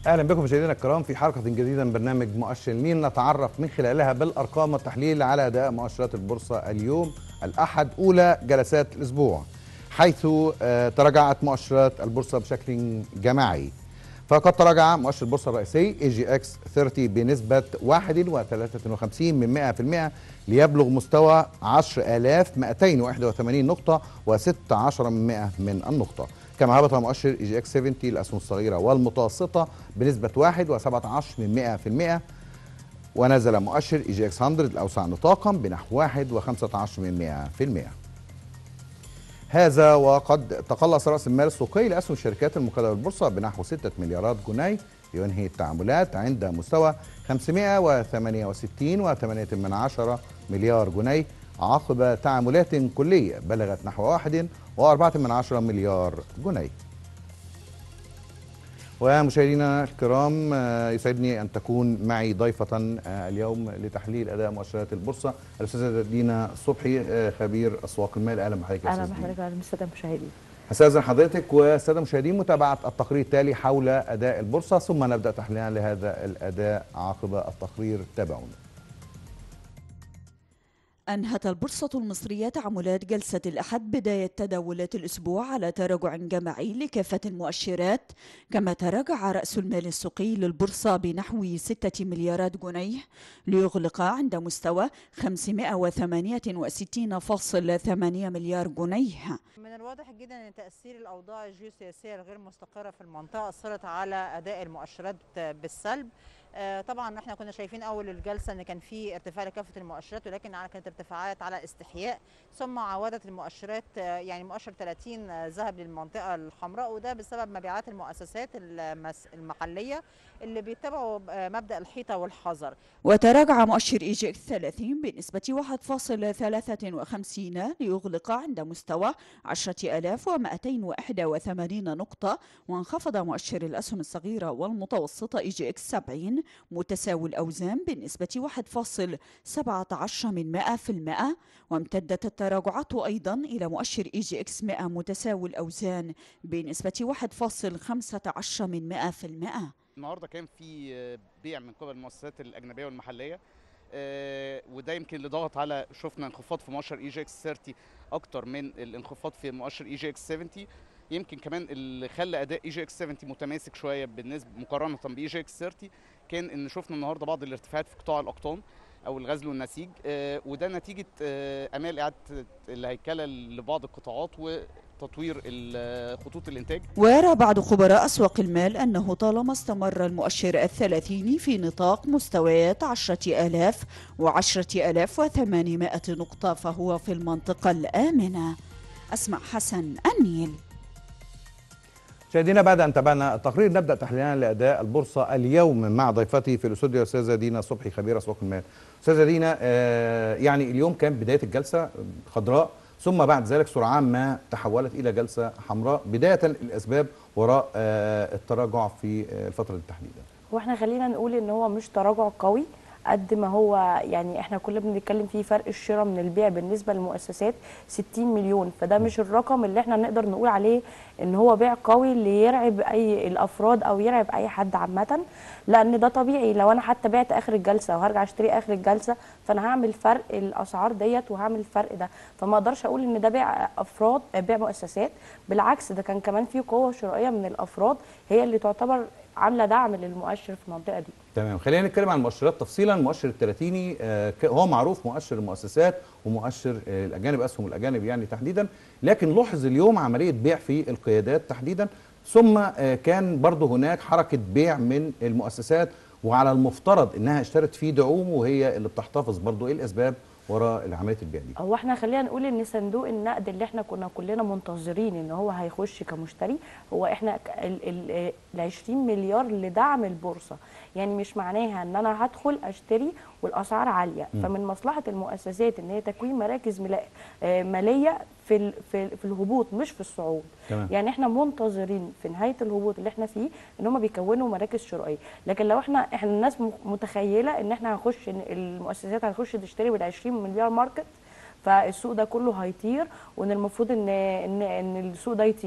اهلا بكم مشاهدينا الكرام في حلقه جديده من برنامج مؤشر المين نتعرف من خلالها بالارقام والتحليل على اداء مؤشرات البورصه اليوم الاحد اولى جلسات الاسبوع حيث آه، تراجعت مؤشرات البورصه بشكل جماعي فقد تراجع مؤشر البورصه الرئيسي اي جي اكس 30 بنسبه 1.53 من 100% ليبلغ مستوى 10281 نقطه و16 من 100 من النقطه كما هبط مؤشر اي جي اكس 70 الاسهم الصغيره والمتوسطه بنسبه 1.17 من 100% ونزل مؤشر اي جي اكس 100 الاوسع نطاقا بنحو 1.15 من 100% هذا وقد تقلص راس المال السوقي لاسهم الشركات المقيده بالبورصه بنحو 6 مليارات جنيه لينهي التعاملات عند مستوى 568.8 مليار جنيه عقب تعاملات كليه بلغت نحو 1.4 مليار جنيه. ومشاهدينا الكرام آه، يسعدني ان تكون معي ضيفه آه، اليوم لتحليل اداء مؤشرات البورصه الاستاذه دينا صبحي آه، خبير اسواق المال اهلا بحضرتك يا اهلا أستاذة دينا. بحضرتك وعلى الساده المشاهدين استاذن حضرتك والساده المشاهدين متابعه التقرير التالي حول اداء البورصه ثم نبدا تحليلا لهذا الاداء عقب التقرير تابعونا أنهت البورصة المصرية تعاملات جلسة الأحد بداية تداولات الأسبوع على تراجع جماعي لكافة المؤشرات كما تراجع رأس المال السوقي للبورصة بنحو 6 مليارات جنيه ليغلق عند مستوى 568.8 مليار جنيه من الواضح جدا ان تاثير الاوضاع الجيوسياسيه الغير مستقره في المنطقه اثرت على اداء المؤشرات بالسلب آه، طبعا احنا كنا شايفين اول الجلسه ان كان في ارتفاع لكافه المؤشرات ولكن على- كانت ارتفاعات على استحياء ثم عودت المؤشرات آه، يعني مؤشر 30 آه، ذهب للمنطقه الحمراء وده بسبب مبيعات المؤسسات المس- المحليه اللي بيتبعوا آه، مبدا الحيطه والحذر وتراجع مؤشر اي جي اكس 30 بنسبة 1.53 ليغلق عند مستوى 10281 نقطة وانخفض مؤشر الأسهم الصغيرة والمتوسطة اي جي اكس 70 متساوي الأوزان بنسبة 1.17 من 100% وامتدت التراجعات أيضا إلى مؤشر اي جي اكس 100 متساوي الأوزان بنسبة 1.15 من 100% النهارده كان في آه، بيع من قبل المؤسسات الاجنبيه والمحليه آه، وده يمكن اللي ضغط على شفنا انخفاض في مؤشر اي جي اكس 30 اكتر من الانخفاض في مؤشر اي جي اكس 70 يمكن كمان اللي خلى اداء اي جي اكس 70 متماسك شويه بالنسبه مقارنه باي جي اكس 30 كان ان شفنا النهارده بعض الارتفاعات في قطاع الاقطان او الغزل والنسيج آه، وده نتيجه آه، امال اعاده الهيكله لبعض القطاعات وتطوير ال- خطوط الانتاج ويرى بعض خبراء أسواق المال أنه طالما استمر المؤشر الثلاثيني في نطاق مستويات عشرة آلاف وعشرة آلاف وثمانمائة نقطة فهو في المنطقة الآمنة أسمع حسن النيل مشاهدينا بعد ان تابعنا التقرير نبدا تحليلنا لاداء البورصه اليوم مع ضيفتي في الاستوديو الاستاذه دينا صبحي خبيره اسواق المال. استاذه دينا آه، يعني اليوم كان بدايه الجلسه خضراء ثم بعد ذلك سرعان ما تحولت الى جلسه حمراء بدايه الاسباب وراء آه، التراجع في آه، الفتره دي تحديدا. هو احنا خلينا نقول ان هو مش تراجع قوي قد ما هو يعني احنا كلنا بنتكلم فيه فرق الشراء من البيع بالنسبه للمؤسسات 60 مليون فده مش الرقم اللي احنا نقدر نقول عليه ان هو بيع قوي اللي يرعب اي الافراد او يرعب اي حد عامه لان ده طبيعي لو انا حتى بعت اخر الجلسه وهرجع اشتري اخر الجلسه فانا هعمل فرق الاسعار ديت وهعمل الفرق ده فما اقدرش اقول ان ده بيع افراد بيع مؤسسات بالعكس ده كان كمان في قوه شرائيه من الافراد هي اللي تعتبر عامله دعم للمؤشر في المنطقه دي تمام خلينا نتكلم عن المؤشرات تفصيلا المؤشر الثلاثيني آه، ك- هو معروف مؤشر المؤسسات ومؤشر آه، الاجانب اسهم الاجانب يعني تحديدا لكن لوحظ اليوم عمليه بيع في القيادات تحديدا ثم آه، كان برضه هناك حركه بيع من المؤسسات وعلى المفترض انها اشترت فيه دعوم وهي اللي بتحتفظ برضه ايه الاسباب وراء عمليه البيع دي هو احنا خلينا نقول ان صندوق النقد اللي احنا كنا كلنا منتظرين ان هو هيخش كمشتري هو احنا ك- ال ال ال 20 مليار لدعم البورصه يعني مش معناها ان انا هدخل اشتري والاسعار عاليه مم. فمن مصلحه المؤسسات ان هي تكوين مراكز ملا- آه، ماليه في ال- في ال- في الهبوط مش في الصعود تمام يعني احنا منتظرين في نهايه الهبوط اللي احنا فيه ان هم بيكونوا مراكز شرائيه لكن لو احنا احنا الناس م- متخيله ان احنا هنخش إن المؤسسات هتخش تشتري بال 20 مليار ماركت فالسوق ده كله هيطير وان المفروض ان ان ان السوق ده يطير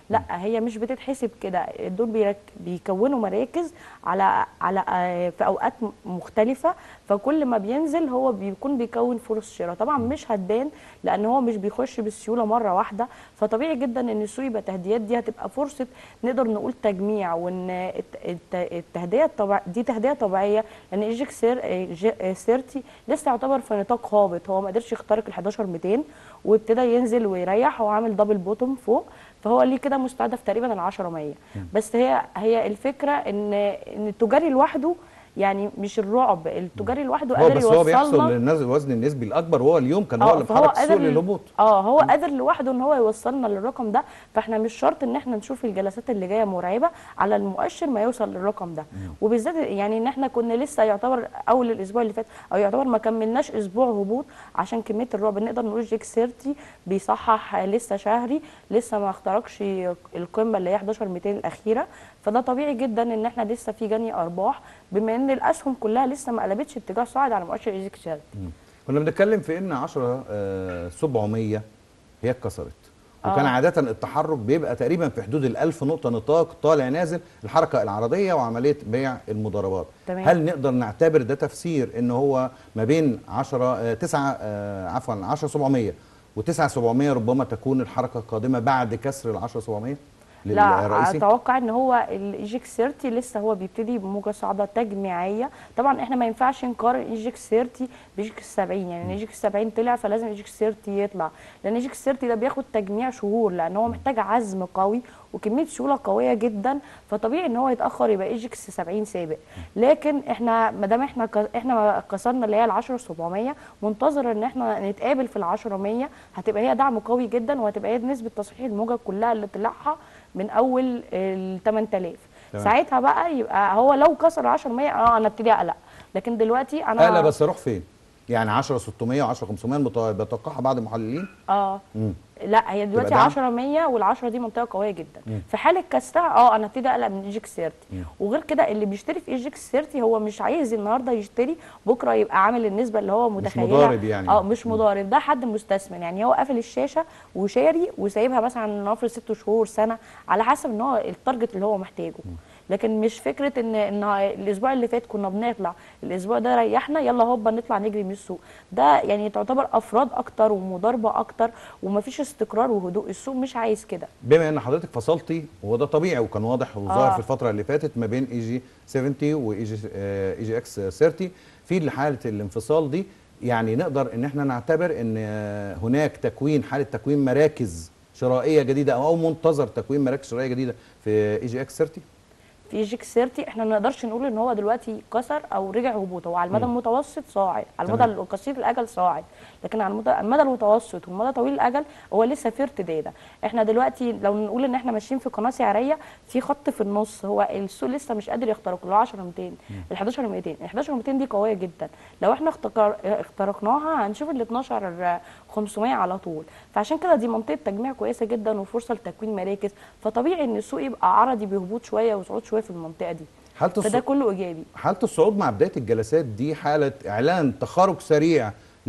لا هي مش بتتحسب كده دول بيرك بيكونوا مراكز على على آه، في اوقات م- مختلفه فكل ما بينزل هو بيكون بيكون فرص شراء طبعا مش هتبان لان هو مش بيخش بالسيوله مره واحده فطبيعي جدا ان السوق يبقى تهديات دي هتبقى فرصه نقدر نقول تجميع وان الت- الت- التهدئه الطبيعيه دي تهدئه طبيعيه لان ايجيك سير إيجي- سيرتي لسه يعتبر في نطاق هابط هو ما قدرش يخترق ال 11200 وابتدى ينزل ويريح هو عامل دبل بوتوم فوق فهو ليه كده مستهدف تقريبا ال 10 100 بس هي هي الفكره ان ان التجاري لوحده يعني مش الرعب التجاري لوحده هو قادر بس هو بيحصل يوصلنا للنزل الوزن النسبي الاكبر وهو اليوم كان هو اه اللي فهو محرك السوق قادر للهبوط اه هو قادر لوحده ان هو يوصلنا للرقم ده فاحنا مش شرط ان احنا نشوف الجلسات اللي جايه مرعبه على المؤشر ما يوصل للرقم ده وبالذات يعني ان احنا كنا لسه يعتبر اول الاسبوع اللي فات او يعتبر ما كملناش اسبوع هبوط عشان كميه الرعب نقدر نقول جيك سيرتي بيصحح لسه شهري لسه ما اخترقش القمه اللي هي 11 200 الاخيره فده طبيعي جدا ان احنا لسه في جني ارباح بما ان الاسهم كلها لسه ما قلبتش اتجاه صاعد على مؤشر ايجيك سيرتي كنا بنتكلم في ان 10 آه، 700 هي اتكسرت وكان آه. عادة التحرك بيبقى تقريبا في حدود ال 1000 نقطة نطاق طالع نازل الحركة العرضية وعملية بيع المضاربات تمام. هل نقدر نعتبر ده تفسير ان هو ما بين 10 9 عفوا 10 700 و9 700 ربما تكون الحركة القادمة بعد كسر ال 10 700 لا للرئيسي اتوقع ان هو الايجيك سيرتي لسه هو بيبتدي بموجه صاعده تجميعيه طبعا احنا ما ينفعش نقارن ايجيك سيرتي بايجيك 70 يعني ايجيك 70 طلع فلازم ايجيك سيرتي يطلع لان ايجيك سيرتي ده بياخد تجميع شهور لان هو محتاج عزم قوي وكميه سيوله قويه جدا فطبيعي ان هو يتاخر يبقى ايجيكس 70 سابق لكن احنا ما دام احنا ك- احنا كسرنا اللي هي ال 10 700 منتظر ان احنا نتقابل في ال 10 100 هتبقى هي دعم قوي جدا وهتبقى هي نسبه تصحيح الموجه كلها اللي طلعها من اول ال 8000 تمام. ساعتها بقى يبقى هو لو كسر 10 100 اه انا ابتدي اقلق لكن دلوقتي انا اقلق بس اروح فين؟ يعني 10 600 و 10 500 مت- بيتوقعها بعض المحللين اه مم. لا هي دلوقتي دعم؟ 10 100 وال10 دي منطقه قويه جدا في حاله كسرها اه انا ابتدي اقلق من ايجيك سيرتي وغير كده اللي بيشتري في ايجيك سيرتي هو مش عايز النهارده يشتري بكره يبقى عامل النسبه اللي هو متخيلها مضارب يعني. اه مش مضارب ده حد مستثمر يعني هو قافل الشاشه وشاري وسايبها مثلا نفر ست شهور سنه على حسب ان هو التارجت اللي هو محتاجه لكن مش فكره ان ان الاسبوع اللي فات كنا بنطلع الاسبوع ده ريحنا يلا هوبا نطلع نجري من السوق ده يعني تعتبر افراد اكتر ومضاربه اكتر ومفيش استقرار وهدوء السوق مش عايز كده بما ان حضرتك فصلتي وهو ده طبيعي وكان واضح وظاهر آه. في الفتره اللي فاتت ما بين اي جي 70 واي جي اي جي اكس 30 في حاله الانفصال دي يعني نقدر ان احنا نعتبر ان آه، هناك تكوين حاله تكوين مراكز شرائيه جديده او منتظر تكوين مراكز شرائيه جديده في اي جي اكس 30 في جيك سيرتي احنا ما نقدرش نقول ان هو دلوقتي كسر او رجع هبوط هو على المدى المتوسط صاعد على المدى تمام. القصير الاجل صاعد لكن على المدى, المدى المتوسط والمدى طويل الاجل هو لسه في ارتداد احنا دلوقتي لو نقول ان احنا ماشيين في قناه سعريه في خط في النص هو السوق لسه مش قادر يخترق اللي هو 10 200 ال 11 200 ال 11 200 دي قويه جدا لو احنا اختكر- اخترقناها هنشوف ال 12 500 على طول فعشان كده دي منطقه تجميع كويسه جدا وفرصه لتكوين مراكز فطبيعي ان السوق يبقى عرضي بهبوط شويه وصعود شويه في المنطقه دي حاله فده الص... كله ايجابي حاله الصعود مع بدايه الجلسات دي حاله اعلان تخارج سريع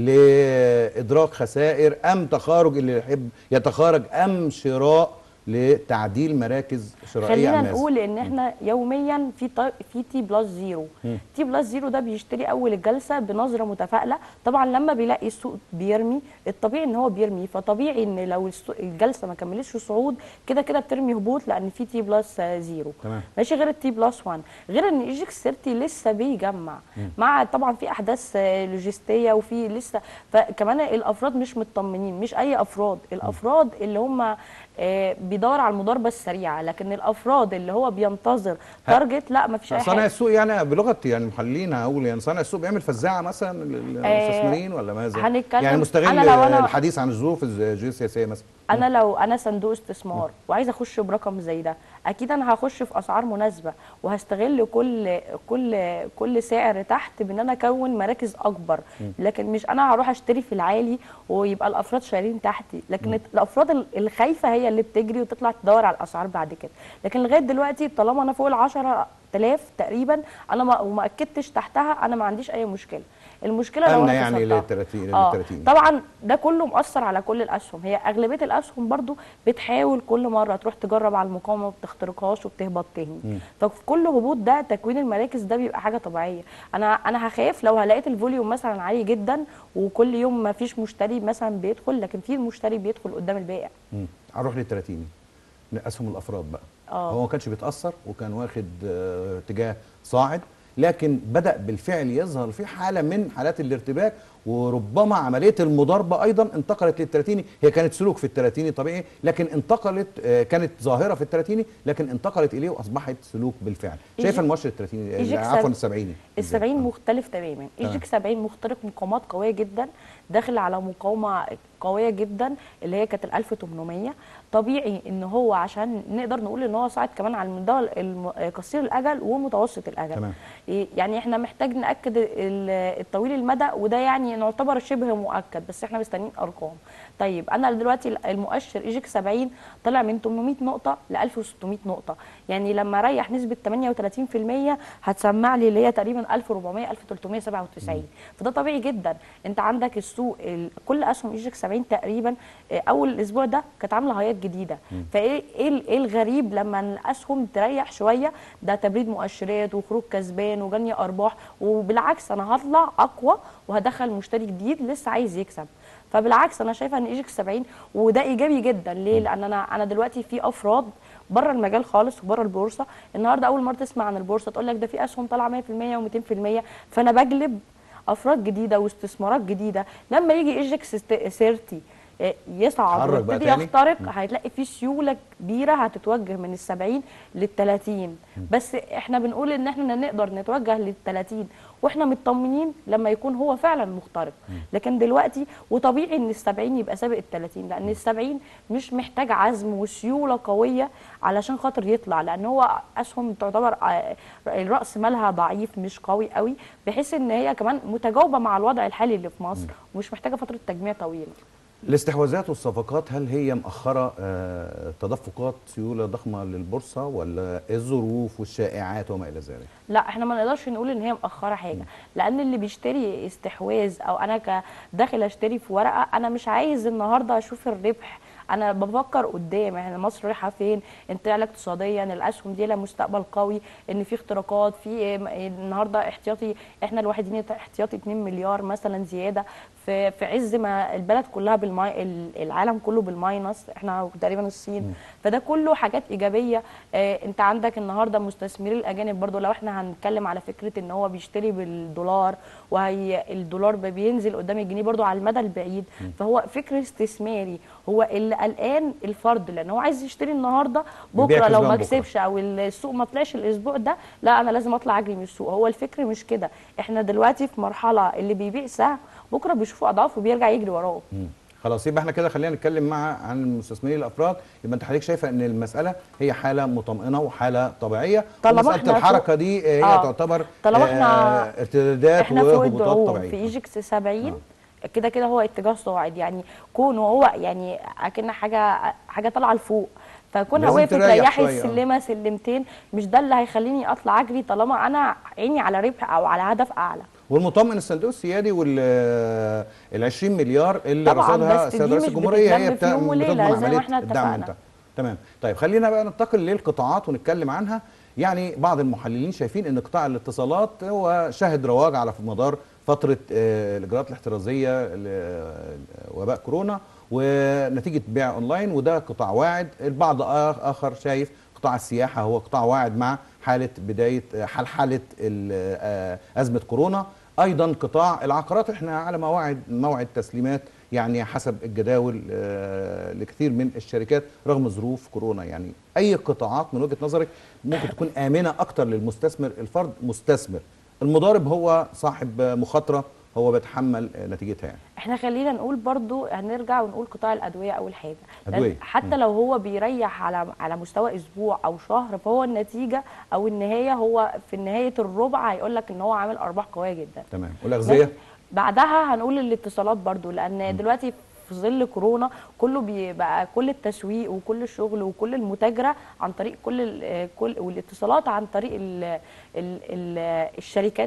لادراك خسائر ام تخارج اللي يحب يتخارج ام شراء لتعديل مراكز شرائيه خلينا أماز. نقول ان احنا يوميا في طي... في تي بلس زيرو تي بلس زيرو ده بيشتري اول الجلسه بنظره متفائله طبعا لما بيلاقي السوق بيرمي الطبيعي ان هو بيرمي فطبيعي ان لو السوق الجلسه ما كملتش صعود كده كده بترمي هبوط لان في تي بلس آه، زيرو تمام. ماشي غير التي بلس 1 غير ان ايجيك سيرتي لسه بيجمع مع طبعا في احداث آه، لوجستيه وفي لسه فكمان الافراد مش مطمنين مش اي افراد الافراد اللي هم آه، بيدور على المضاربه السريعه لكن الافراد اللي هو بينتظر تارجت لا ما فيش اي صانع حاجه السوق يعني بلغه يعني المحللين هقول يعني صانع السوق بيعمل فزاعه مثلا للمستثمرين ولا ماذا؟ هنتكلم- يعني مستغل أنا لو أنا- الحديث عن الظروف الجيوسياسيه مثلا انا لو انا صندوق استثمار وعايزه اخش برقم زي ده اكيد انا هخش في اسعار مناسبه وهستغل كل كل كل سعر تحت بان انا اكون مراكز اكبر لكن مش انا هروح اشتري في العالي ويبقى الافراد شايلين تحتي لكن الافراد ال- الخايفه هي اللي بتجري وتطلع تدور على الاسعار بعد كده لكن لغايه دلوقتي طالما انا فوق ال 10000 تقريبا انا ما وما اكدتش تحتها انا ما عنديش اي مشكله المشكله لو امنه انا يعني كسرتها. للتلاتين اه للتلاتين طبعا ده كله مؤثر على كل الاسهم هي اغلبيه الاسهم برضو بتحاول كل مره تروح تجرب على المقاومه ما بتخترقهاش وبتهبط تاني ففي كل هبوط ده تكوين المراكز ده بيبقى حاجه طبيعيه انا انا هخاف لو لقيت الفوليوم مثلا عالي جدا وكل يوم ما فيش مشتري مثلا بيدخل لكن في مشتري بيدخل قدام البائع مم. هنروح للتلاتيني اسهم الافراد بقى آه. هو ما كانش بيتاثر وكان واخد آه، اتجاه صاعد لكن بدا بالفعل يظهر في حاله من حالات الارتباك وربما عمليه المضاربه ايضا انتقلت للتلاتيني هي كانت سلوك في التلاتيني طبيعي لكن انتقلت آه، كانت ظاهره في التلاتيني لكن انتقلت اليه واصبحت سلوك بالفعل شايف إيجي- المؤشر التلاتيني إيجيك عفوا سب- السبعيني السبعين آه. مختلف تماما ايجيك 70 مخترق مقاومات قويه جدا داخل على مقاومه قويه جدا اللي هي كانت ال 1800 طبيعي ان هو عشان نقدر نقول ان هو صاعد كمان على المدى الم- قصير الاجل ومتوسط الاجل تمام. إيه يعني احنا محتاج ناكد ال- الطويل المدى وده يعني نعتبر شبه مؤكد بس احنا مستنيين ارقام طيب انا دلوقتي المؤشر ايجيك 70 طلع من 800 نقطه ل 1600 نقطه يعني لما اريح نسبه 38% هتسمع لي اللي هي تقريبا 1400 1397 فده طبيعي جدا انت عندك السوق ال- كل اسهم ايجيك 70 تقريبا آه، اول الاسبوع ده كانت عامله هايات جديده فايه ايه ال- ايه الغريب لما الاسهم تريح شويه ده تبريد مؤشرات وخروج كسبان وجني ارباح وبالعكس انا هطلع اقوى وهدخل مشتري جديد لسه عايز يكسب فبالعكس انا شايفه ان ايجيك 70 وده ايجابي جدا ليه لان انا انا دلوقتي في افراد بره المجال خالص وبره البورصه النهارده اول مره تسمع عن البورصه تقول لك ده في اسهم طالعه 100% و200% فانا بجلب افراد جديده واستثمارات جديده لما يجي ايجيك 30 آه، يصعد يتحرك بقى ويبتدي تاني؟ يخترق هتلاقي في سيوله كبيره هتتوجه من ال 70 لل 30 بس احنا بنقول ان احنا نقدر نتوجه لل 30 واحنا مطمنين لما يكون هو فعلا مخترق لكن دلوقتي وطبيعي ان ال 70 يبقى سابق ال 30 لان ال 70 مش محتاج عزم وسيوله قويه علشان خاطر يطلع لان هو اسهم تعتبر آه، الراس مالها ضعيف مش قوي قوي بحيث ان هي كمان متجاوبه مع الوضع الحالي اللي في مصر ومش محتاجه فتره تجميع طويله الاستحواذات والصفقات هل هي مأخرة آه، تدفقات سيولة ضخمة للبورصة ولا الظروف والشائعات وما إلى ذلك؟ لا احنا ما نقدرش نقول ان هي مأخرة حاجة لان اللي بيشتري استحواذ او انا كداخل اشتري في ورقة انا مش عايز النهاردة اشوف الربح انا بفكر قدام احنا مصر رايحه فين انتقال اقتصاديا الاسهم دي لها مستقبل قوي ان في اختراقات في النهارده احتياطي احنا الوحيدين احتياطي 2 مليار مثلا زياده في في عز ما البلد كلها بالماي العالم كله بالماينس احنا تقريبا الصين فده كله حاجات ايجابيه اه انت عندك النهارده مستثمرين الاجانب برضو لو احنا هنتكلم على فكره ان هو بيشتري بالدولار وهي الدولار بينزل قدام الجنيه برضو على المدى البعيد فهو فكر استثماري هو اللي قلقان الفرد لان هو عايز يشتري النهارده بكره لو ما كسبش او السوق ما طلعش الاسبوع ده لا انا لازم اطلع اجري من السوق هو الفكر مش كده احنا دلوقتي في مرحله اللي بيبيع سهم بكره بيشوفوا اضعاف وبيرجع يجري وراه خلاص يبقى احنا كده خلينا نتكلم مع عن المستثمرين الافراد يبقى انت حضرتك شايفه ان المساله هي حاله مطمئنه وحاله طبيعيه طالما ومساله احنا الحركه دي هي آه. تعتبر طالما احنا آه ارتدادات احنا فوق وهبوطات الدعوم طبيعيه في ايجيكس 70 كده كده هو اتجاه صاعد يعني كونه هو يعني اكن حاجه حاجه طالعه لفوق فكون لازم واقف تريح تريحي شوية، آه. السلمه سلمتين مش ده اللي هيخليني اطلع اجري طالما انا عيني على ربح او على هدف اعلى والمطمئن الصندوق السيادي وال ال 20 مليار اللي طبعاً، رصدها بس السيد دي رئيس مش الجمهوريه هي بتتلم في يوم وليلة بتضمن زي ما عمليه احنا الدعم اتفقنا. بتاعها تمام طيب خلينا بقى ننتقل للقطاعات ونتكلم عنها يعني بعض المحللين شايفين ان قطاع الاتصالات هو شهد رواج على مدار فتره آه، الاجراءات الاحترازيه لوباء كورونا ونتيجه بيع اونلاين وده قطاع واعد البعض آخ- اخر شايف قطاع السياحه هو قطاع واعد مع حاله بدايه حال حاله ال- آه، ازمه كورونا ايضا قطاع العقارات احنا على موعد موعد تسليمات يعني حسب الجداول آه، لكثير من الشركات رغم ظروف كورونا يعني اي قطاعات من وجهه نظرك ممكن تكون امنه اكتر للمستثمر الفرد مستثمر المضارب هو صاحب مخاطره هو بيتحمل آه، نتيجتها يعني احنا خلينا نقول برضو هنرجع ونقول قطاع الادويه اول حاجه لأن أدوية. حتى لو هو بيريح على على مستوى اسبوع او شهر فهو النتيجه او النهايه هو في نهايه الربع هيقول لك ان هو عامل ارباح قويه جدا تمام والاغذيه بعدها هنقول الاتصالات برضو لان دلوقتي في ظل كورونا كله بيبقى كل التسويق وكل الشغل وكل المتاجره عن طريق كل ال- كل والاتصالات عن طريق ال ال ال الشركات دي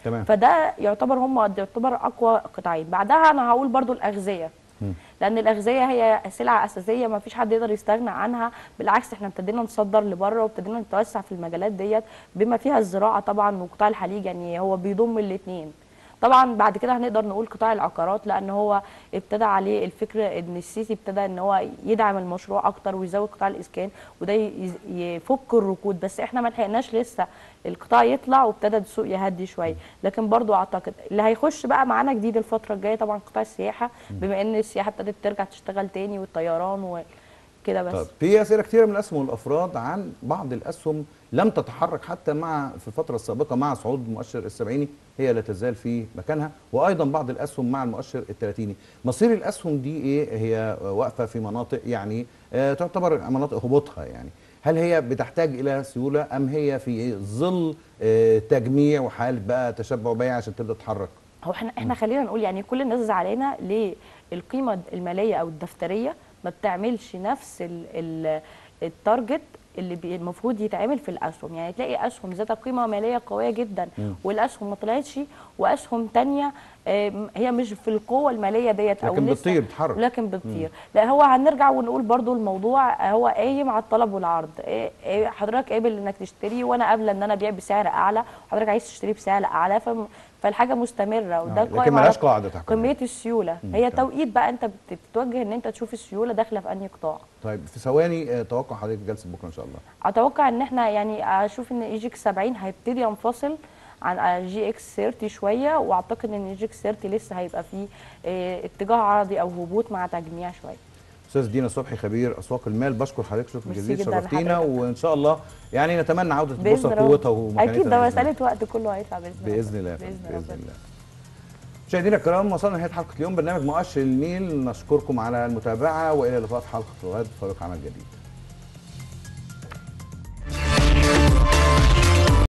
تمام فده يعتبر هم يعتبر اقوى قطاعين بعدها انا هقول برضو الاغذيه مم. لان الاغذيه هي سلعه اساسيه ما فيش حد يقدر يستغنى عنها بالعكس احنا ابتدينا نصدر لبره وابتدينا نتوسع في المجالات ديت بما فيها الزراعه طبعا وقطاع الحليج يعني هو بيضم الاثنين طبعا بعد كده هنقدر نقول قطاع العقارات لان هو ابتدى عليه الفكر ان السيسي ابتدى ان هو يدعم المشروع اكتر ويزود قطاع الاسكان وده ي- يفك الركود بس احنا ما لحقناش لسه القطاع يطلع وابتدى السوق يهدي شويه لكن برضو اعتقد اللي هيخش بقى معانا جديد الفتره الجايه طبعا قطاع السياحه بما ان السياحه ابتدت ترجع تشتغل تاني والطيران وكده بس طيب في اسئله كثيره من الاسهم والافراد عن بعض الاسهم لم تتحرك حتى مع في الفتره السابقه مع صعود المؤشر السبعيني هي لا تزال في مكانها وايضا بعض الاسهم مع المؤشر الثلاثيني مصير الاسهم دي ايه هي واقفه في مناطق يعني آه تعتبر مناطق هبوطها يعني هل هي بتحتاج الى سيوله ام هي في إيه؟ ظل آه تجميع وحاله بقى تشبع بيع عشان تبدا تتحرك هو احنا احنا خلينا نقول يعني كل الناس زعلانه ليه القيمه الماليه او الدفتريه ما بتعملش نفس ال ال التارجت اللي بي- المفروض يتعمل في الاسهم يعني تلاقي اسهم ذات قيمه ماليه قويه جدا مم. والاسهم ما طلعتش واسهم تانية آم، هي مش في القوه الماليه ديت او لكن لسه- بتطير بتتحرك لكن بتطير لا هو هنرجع ونقول برضو الموضوع هو قايم على الطلب والعرض إيه إيه حضرتك قابل انك تشتري وانا قابله ان انا ابيع بسعر اعلى وحضرتك عايز تشتري بسعر اعلى فم- فالحاجه مستمره وده آه، لكن قائم على ملهاش قاعده تحكم كميه السيوله مم، هي تمام. توقيت بقى انت بت- بتتوجه ان انت تشوف السيوله داخله في انهي قطاع طيب في ثواني آه، توقع حضرتك جلسه بكره ان شاء الله اتوقع ان احنا يعني اشوف ان اي جي اكس 70 هيبتدي ينفصل عن جي اكس 30 شويه واعتقد ان جي اكس 30 لسه هيبقى فيه اه، اتجاه عرضي او هبوط مع تجميع شويه استاذ دينا صبحي خبير اسواق المال بشكر حضرتك شكرا ميرسي جزيلا جداً شرفتينا لحضرتك. وان شاء الله يعني نتمنى عوده البورصه باذن الله لقوتها ومكانتها اكيد ده بإذن مساله وقت كله هيطلع باذن الله باذن الله باذن باذن الله الله مشاهدينا الكرام وصلنا لنهايه حلقه اليوم برنامج مؤشر النيل نشكركم على المتابعه والى لقاء في حلقه غد فريق عمل جديد